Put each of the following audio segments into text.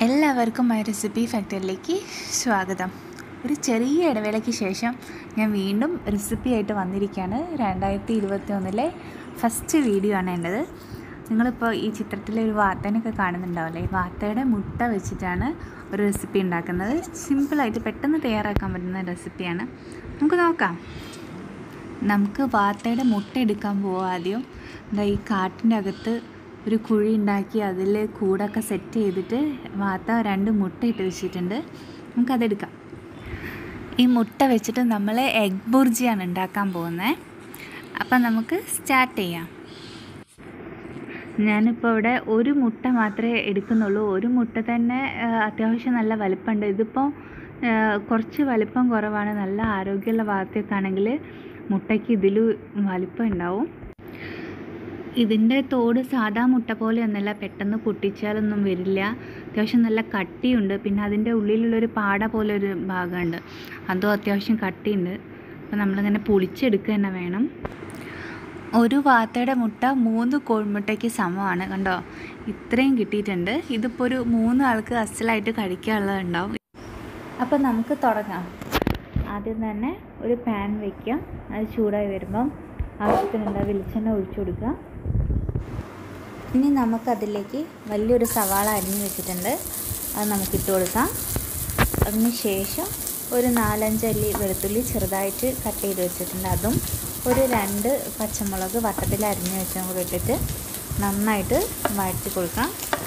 എല്ലാവർക്കും my recipe ഫാക്ടറിയിലേക്ക് സ്വാഗതം ഒരു ചെറിയ ഇടവേളയ്ക്ക് ശേഷം ഞാൻ വീണ്ടും റെസിപ്പി ആയിട്ട് വന്നിരിക്കുകയാണ് രണ്ടായിരത്തി ഇരുപത്തി ഒന്നിലെ ഫസ്റ്റ് വീഡിയോ ആണ് എൻ്റെത് നിങ്ങളിപ്പോൾ ഈ ചിത്രത്തിലെ ഒരു വാത്തേനൊക്കെ കാണുന്നുണ്ടാവില്ലേ വാത്തയുടെ മുട്ട വെച്ചിട്ടാണ് ഒരു റെസിപ്പി ഉണ്ടാക്കുന്നത് സിമ്പിളായിട്ട് പെട്ടെന്ന് തയ്യാറാക്കാൻ പറ്റുന്ന റെസിപ്പിയാണ് നമുക്ക് നോക്കാം നമുക്ക് വാത്തയുടെ മുട്ട എടുക്കാൻ പോവാം ആദ്യം എന്താ ഈ കാട്ടിൻ്റെ അകത്ത് ഒരു കുഴി ഉണ്ടാക്കി അതിൽ കൂടൊക്കെ സെറ്റ് ചെയ്തിട്ട് വാത്ത രണ്ട് മുട്ട ഇട്ട് വെച്ചിട്ടുണ്ട് നമുക്കതെടുക്കാം ഈ മുട്ട വെച്ചിട്ട് നമ്മൾ എഗ് ബുർജിയാണ് ഉണ്ടാക്കാൻ പോകുന്നത് അപ്പം നമുക്ക് സ്റ്റാർട്ട് ചെയ്യാം ഞാനിപ്പോൾ ഇവിടെ ഒരു മുട്ട മാത്രമേ എടുക്കുന്നുള്ളൂ ഒരു മുട്ട തന്നെ ആ, അത്യാവശ്യം നല്ല വലിപ്പമുണ്ട് ഇതിപ്പോൾ ആ, കുറച്ച് വലിപ്പം കുറവാണ് നല്ല ആരോഗ്യമുള്ള ഭാഗത്തൊക്കെ ആണെങ്കിൽ മുട്ടയ്ക്ക് ഇതിൽ വലിപ്പം ഉണ്ടാവും ഇതിൻ്റെ തോട് സാധാ മുട്ട പോലെയൊന്നുമല്ല പെട്ടെന്ന് പൊട്ടിച്ചാലൊന്നും വരില്ല അത്യാവശ്യം നല്ല കട്ടിയുണ്ട് പിന്നെ അതിൻ്റെ ഉള്ളിലുള്ളൊരു പാട പോലെ ഒരു ഭാഗമുണ്ട് അതും അത്യാവശ്യം കട്ടിയുണ്ട് അപ്പോൾ നമ്മളിങ്ങനെ പൊളിച്ചെടുക്കുക തന്നെ വേണം ഒരു വാത്തയുടെ മുട്ട മൂന്ന് കോഴിമുട്ടയ്ക്ക് സമമാണ് കണ്ടോ ഇത്രയും കിട്ടിയിട്ടുണ്ട് ഇതിപ്പോൾ ഒരു മൂന്ന് ആൾക്ക് അസലായിട്ട് കഴിക്കാനുള്ളതുണ്ടാവും അപ്പോൾ നമുക്ക് തുടങ്ങാം ആദ്യം തന്നെ ഒരു പാൻ വയ്ക്കുക അത് ചൂടായി വരുമ്പം ആവശ്യത്തിനുള്ള വെളിച്ചെണ്ണ ഒഴിച്ചു കൊടുക്കുക ഇനി നമുക്കതിലേക്ക് വലിയൊരു സവാള അരിഞ്ഞ് വെച്ചിട്ടുണ്ട് അത് നമുക്കിട്ട് കൊടുക്കാം അതിന് ശേഷം ഒരു നാലഞ്ചല്ലി വെളുത്തുള്ളി ചെറുതായിട്ട് കട്ട് ചെയ്ത് വെച്ചിട്ടുണ്ട് അതും ഒരു രണ്ട് പച്ചമുളക് വട്ടത്തിൽ അരിഞ്ഞ് വെച്ചും കൂടി ഇട്ടിട്ട് നന്നായിട്ട് വഴറ്റി കൊടുക്കാം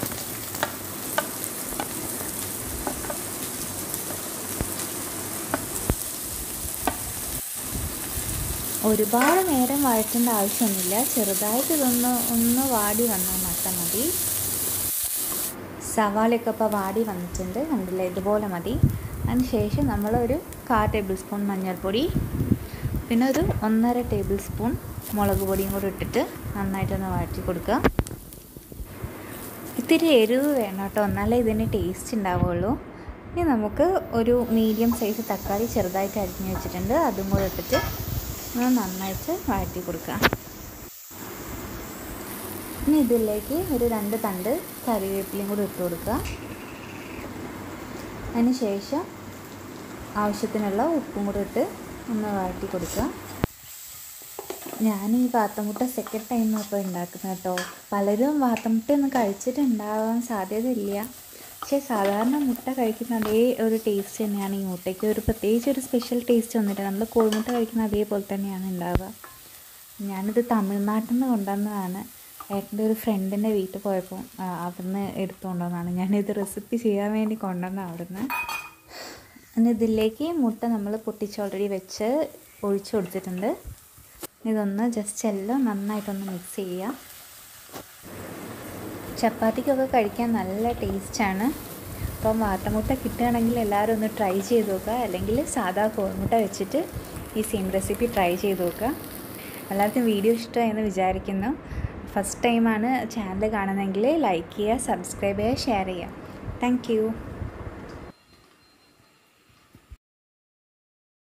ഒരുപാട് നേരം വഴറ്റേണ്ട ആവശ്യമൊന്നുമില്ല ചെറുതായിട്ട് ഇതൊന്ന് ഒന്ന് വാടി വന്നാൽ മാത്രം മതി സവാളയൊക്കെ ഇപ്പോൾ വാടി വന്നിട്ടുണ്ട് കണ്ടില്ല ഇതുപോലെ മതി അതിന് ശേഷം നമ്മളൊരു കാ ടേബിൾ സ്പൂൺ മഞ്ഞൾപ്പൊടി പിന്നെ ഒരു ഒന്നര ടേബിൾ സ്പൂൺ മുളക് പൊടിയും കൂടി ഇട്ടിട്ട് നന്നായിട്ടൊന്ന് വഴറ്റി കൊടുക്കുക ഇത്തിരി എരിവ് വേണം കേട്ടോ എന്നാലേ ഇതിന് ടേസ്റ്റ് ഉണ്ടാവുള്ളൂ ഇനി നമുക്ക് ഒരു മീഡിയം സൈസ് തക്കാളി ചെറുതായിട്ട് അരിഞ്ഞ് വെച്ചിട്ടുണ്ട് അതും കൂടെ ഇട്ടിട്ട് ഒന്ന് നന്നായിട്ട് വഴറ്റി കൊടുക്കുക ഇനി ഇതിലേക്ക് ഒരു രണ്ട് തണ്ട് കറിവേപ്പിലയും കൂടി ഇട്ട് കൊടുക്കുക അതിന് ശേഷം ആവശ്യത്തിനുള്ള ഉപ്പും കൂടി ഇട്ട് ഒന്ന് വഴറ്റി കൊടുക്കുക ഞാൻ ഈ വാത്തമുട്ട സെക്കൻഡ് ടൈം ഇപ്പോൾ ഉണ്ടാക്കുന്നത് കേട്ടോ പലരും വാത്തമുട്ട ഒന്നും കഴിച്ചിട്ടുണ്ടാവാൻ സാധ്യതയില്ല പക്ഷേ സാധാരണ മുട്ട കഴിക്കുന്ന അതേ ഒരു ടേസ്റ്റ് തന്നെയാണ് ഈ മുട്ടയ്ക്ക് ഒരു പ്രത്യേകിച്ച് ഒരു സ്പെഷ്യൽ ടേസ്റ്റ് വന്നിട്ട് നമ്മൾ കോഴിമുട്ട കഴിക്കുന്ന അതേപോലെ തന്നെയാണ് ഉണ്ടാവുക ഞാനിത് തമിഴ്നാട്ടിൽ നിന്ന് കൊണ്ടുവന്നതാണ് ഏട്ടൻ്റെ ഒരു ഫ്രണ്ടിൻ്റെ വീട്ടിൽ പോയപ്പോൾ ആ, അവിടുന്ന് എടുത്തുകൊണ്ട് വന്നതാണ് ഞാനിത് റെസിപ്പി ചെയ്യാൻ വേണ്ടി കൊണ്ടുവന്ന അവിടുന്ന് ഇനി ഇതിലേക്ക് മുട്ട നമ്മൾ പൊട്ടിച്ച് ഓൾറെഡി വെച്ച് ഒഴിച്ചു കൊടുത്തിട്ടുണ്ട് ഇതൊന്ന് ജസ്റ്റ് എല്ലാം നന്നായിട്ടൊന്ന് മിക്സ് ചെയ്യുക ചപ്പാത്തിക്കൊക്കെ കഴിക്കാൻ നല്ല ടേസ്റ്റാണ് അപ്പം വാട്ടമുട്ട കിട്ടുകയാണെങ്കിൽ എല്ലാവരും ഒന്ന് ട്രൈ ചെയ്ത് നോക്കുക അല്ലെങ്കിൽ സാധാ കോഴിമുട്ട വെച്ചിട്ട് ഈ സെയിം റെസിപ്പി ട്രൈ ചെയ്ത് നോക്കുക എല്ലാവർക്കും വീഡിയോ ഇഷ്ടമായെന്ന് വിചാരിക്കുന്നു ഫസ്റ്റ് ടൈമാണ് ചാനൽ കാണുന്നതെങ്കിൽ ലൈക്ക് ചെയ്യുക സബ്സ്ക്രൈബ് ചെയ്യുക ഷെയർ ചെയ്യുക താങ്ക്